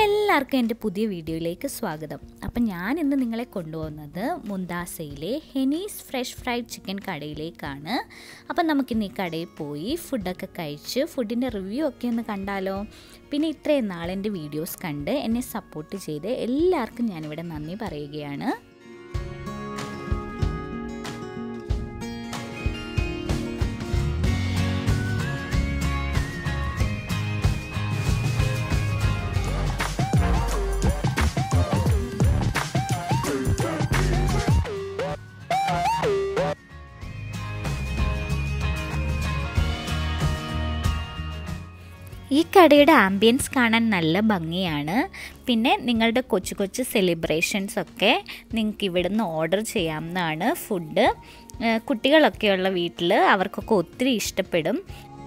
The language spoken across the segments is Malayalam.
എല്ലാവർക്കും എൻ്റെ പുതിയ വീഡിയോയിലേക്ക് സ്വാഗതം അപ്പം ഞാൻ ഇന്ന് നിങ്ങളെ കൊണ്ടുപോകുന്നത് മുന്താസയിലെ ഹെനീസ് ഫ്രഷ് ഫ്രൈഡ് ചിക്കൻ കടയിലേക്കാണ് അപ്പം നമുക്കിന്ന് ഈ കടയിൽ പോയി ഫുഡൊക്കെ കഴിച്ച് ഫുഡിൻ്റെ റിവ്യൂ ഒക്കെ ഒന്ന് കണ്ടാലോ പിന്നെ ഇത്രയും നാൾ എൻ്റെ വീഡിയോസ് കണ്ട് എന്നെ സപ്പോർട്ട് ചെയ്ത് എല്ലാവർക്കും ഞാനിവിടെ നന്ദി പറയുകയാണ് ഈ കടയുടെ ആംബിയൻസ് കാണാൻ നല്ല ഭംഗിയാണ് പിന്നെ നിങ്ങളുടെ കൊച്ചു കൊച്ചു സെലിബ്രേഷൻസ് ഒക്കെ നിങ്ങൾക്ക് ഇവിടുന്ന് ഓർഡർ ചെയ്യാവുന്നതാണ് ഫുഡ് കുട്ടികളൊക്കെയുള്ള വീട്ടിൽ അവർക്കൊക്കെ ഒത്തിരി ഇഷ്ടപ്പെടും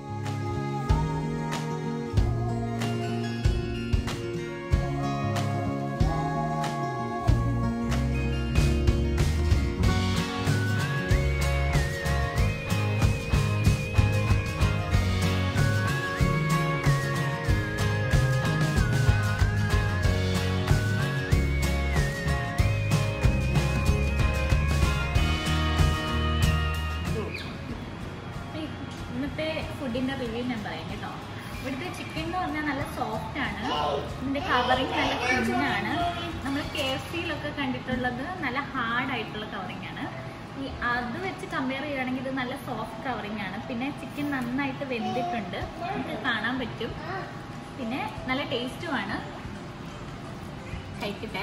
ഇന്നത്തെ ഫുഡിന്റെ റിവ്യൂ ഞാൻ പറയാം കേട്ടോ ഇവിടുത്തെ ചിക്കൻ എന്ന് പറഞ്ഞാൽ നല്ല സോഫ്റ്റ് ആണ് ഇതിന്റെ കവറിങ് നല്ല തിന്നാണ് നമ്മൾ കെ എഫ് സിയിലൊക്കെ കണ്ടിട്ടുള്ളത് നല്ല ഹാർഡ് ആയിട്ടുള്ള കവറിങ് ആണ് ഈ അത് വെച്ച് കമ്പയർ ചെയ്യുകയാണെങ്കിൽ ഇത് നല്ല സോഫ്റ്റ് കവറിങ് ആണ് പിന്നെ ചിക്കൻ നന്നായിട്ട് വെന്തിട്ടുണ്ട് നമുക്ക് കാണാൻ പറ്റും പിന്നെ നല്ല ടേസ്റ്റുമാണ് കഴിക്കട്ടെ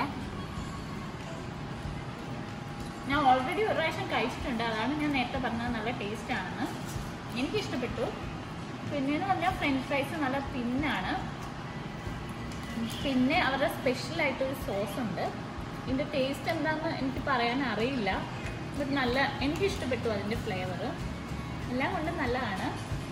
ഞാൻ ഓൾറെഡി ഒരു പ്രാവശ്യം കഴിച്ചിട്ടുണ്ട് അതാണ് ഞാൻ നേരത്തെ പറഞ്ഞത് നല്ല ടേസ്റ്റ് ആണെന്ന് എനിക്ക് ഇഷ്ടപ്പെട്ടു പിന്നെന്ന് പറഞ്ഞാൽ ഫ്രഞ്ച് ഫ്രൈസ് നല്ല തിന്നാണ് പിന്നെ അവരുടെ സ്പെഷ്യൽ ആയിട്ടൊരു സോസ് ഉണ്ട് ഇതിൻ്റെ ടേസ്റ്റ് എന്താണെന്ന് എനിക്ക് പറയാൻ അറിയില്ല ബട്ട് നല്ല എനിക്ക് ഇഷ്ടപ്പെട്ടു അതിൻ്റെ ഫ്ലേവർ എല്ലാം കൊണ്ടും നല്ലതാണ്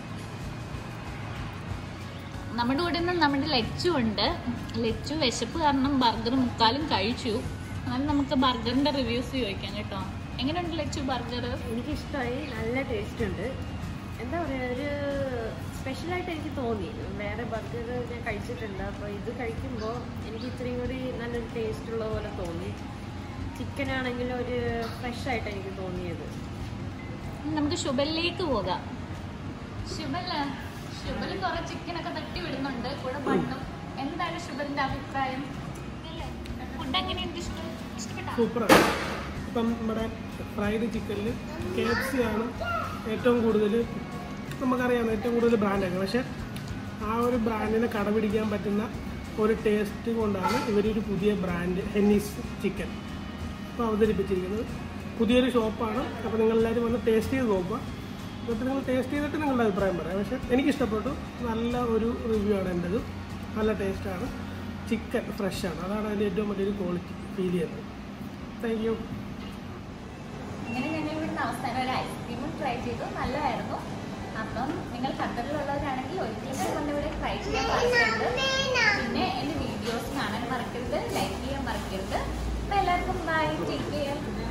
നമ്മുടെ കൂടെ നിന്ന് നമ്മുടെ ലച്ചു ഉണ്ട് ലച്ചു വിശപ്പ് കാരണം ബർഗർ മുക്കാലും കഴിച്ചു അങ്ങനെ നമുക്ക് ബർഗറിന്റെ റിവ്യൂസ് ചോദിക്കാം കേട്ടോ എങ്ങനെയുണ്ട് ലച്ചു ബർഗർ എനിക്കിഷ്ടമായി നല്ല ടേസ്റ്റ് ഉണ്ട് എന്താ പറയുക ഒരു സ്പെഷ്യലായിട്ട് എനിക്ക് തോന്നി വേറെ ബർഗർ ഞാൻ കഴിച്ചിട്ടുണ്ട് അപ്പോൾ ഇത് കഴിക്കുമ്പോൾ എനിക്ക് ഇത്രയും കൂടി നല്ലൊരു ടേസ്റ്റ് ഉള്ള പോലെ തോന്നി ചിക്കൻ ആണെങ്കിൽ ഒരു ഫ്രഷ് ആയിട്ട് എനിക്ക് തോന്നിയത് നമുക്ക് ശുഭലിലേക്ക് പോകാം ശുഭൽ ശുഭൽ കുറെ ചിക്കനൊക്കെ തട്ടി വിടുന്നുണ്ട് കൂടെ ബണ്ണും എന്താണ് ശുഭലിന്റെ അഭിപ്രായം ഫുഡ് എങ്ങനെയുണ്ട് ഇഷ്ടം ഇഷ്ടപ്പെട്ടോ സൂപ്പറാണ് ഇപ്പം നമ്മുടെ ഫ്രൈഡ് ചിക്കനിൽ കെ എഫ് സി ആണ് ഏറ്റവും കൂടുതൽ നമുക്കറിയാം ഏറ്റവും കൂടുതൽ ബ്രാൻഡാണ് പക്ഷേ ആ ഒരു ബ്രാൻഡിനെ കടപിടിക്കാൻ പറ്റുന്ന ഒരു ടേസ്റ്റ് കൊണ്ടാണ് ഇവരൊരു പുതിയ ബ്രാൻഡ് ഹെന്നീസ് ചിക്കൻ ഇപ്പോൾ അവതരിപ്പിച്ചിരിക്കുന്നത് പുതിയൊരു ഷോപ്പാണ് അപ്പോൾ നിങ്ങളെല്ലാവരും വന്ന് ടേസ്റ്റ് ചെയ്ത് നോക്കുക എന്നിട്ട് നിങ്ങൾ ടേസ്റ്റ് ചെയ്തിട്ട് നിങ്ങളുടെ അഭിപ്രായം പറയാം പക്ഷേ എനിക്കിഷ്ടപ്പെട്ടു നല്ല ഒരു റിവ്യൂ ആണ് എൻ്റെത് നല്ല ടേസ്റ്റാണ് ചിക്കൻ ഫ്രഷാണ് അതാണ് അതിൻ്റെ ഏറ്റവും വലിയൊരു ക്വാളിറ്റി ഫീൽ ചെയ്യുന്നത് താങ്ക് യു അങ്ങനെ ഞങ്ങൾ ഇവിടുന്ന് അവസാനം ഒരു ഐസ്ക്രീമും ട്രൈ ചെയ്തു നല്ലതായിരുന്നു അപ്പം നിങ്ങൾ ഖത്തറിലുള്ളവരാണെങ്കിൽ ഒരിക്കലും വന്ന് ഇവിടെ ട്രൈ ചെയ്യാൻ മറക്കരുത് പിന്നെ എൻ്റെ വീഡിയോസ് കാണാൻ മറക്കരുത് ലൈക്ക് ചെയ്യാൻ മറക്കരുത് അപ്പം എല്ലാവർക്കും ബൈ ടേക്ക് കെയർ